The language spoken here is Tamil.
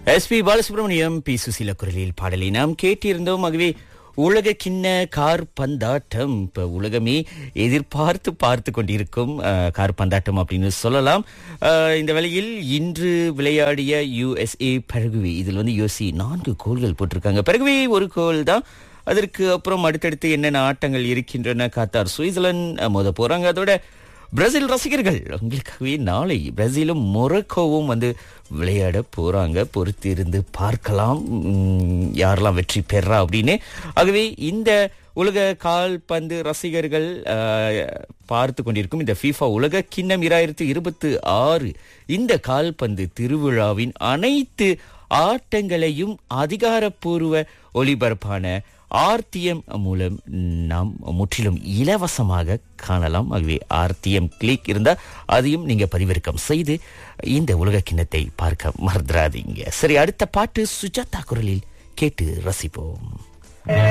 எஸ்பி பாலசுப்ரமணியம் பி சுசீல குரலில் பாடலை நாம் கேட்டிருந்தோம் ஆகவே உலக கிண்ண கார் பந்தாட்டம் இப்ப உலகமே எதிர்பார்த்து பார்த்து கொண்டிருக்கும் அஹ், கார் பந்தாட்டம் அப்படின்னு சொல்லலாம் அஹ், இந்த வேளையில் இன்று விளையாடிய யுஎஸ்ஏ பரகுவி இதில் வந்து யுஎஸ்ஏ நான்கு கோல்கள் போட்டிருக்காங்க பரகுவி ஒரு கோல் தான் அதற்கு அப்புறம் அடுத்தடுத்து என்னென்ன ஆட்டங்கள் இருக்கின்றன காத்தார் சுவிட்சர்லாந்து மோத போறாங்க அதோட பிரேசில் ரசிகர்கள் உங்களுக்காகவே நாளை பிரேசிலும் மொரக்கோவும் வந்து விளையாட போறாங்க பொறுத்து இருந்து பார்க்கலாம் உம், யாரெல்லாம் வெற்றி பெறா அப்படின்னு ஆகவே இந்த உலக கால்பந்து ரசிகர்கள் ஆஹ், பார்த்து கொண்டிருக்கும் இந்த FIFA உலக கிண்ணம் இராயிரத்து இருபத்தி ஆறு இந்த கால்பந்து திருவிழாவின் அனைத்து ஆட்டங்களையும் அதிகாரப்பூர்வ ஒளிபரப்பான ஆர்டிஎம் மூலம் நாம் முற்றிலும் இலவசமாக காணலாம் ஆகவே ஆர்டிஎம் கிளிக் இருந்தா அதையும் நீங்க பதிவிறக்கம் செய்து இந்த உலக கிண்ணத்தை பார்க்க மறந்துடாதீங்க சரி அடுத்த பாட்டு சுஜாதா குரலில் கேட்டு ரசிப்போம்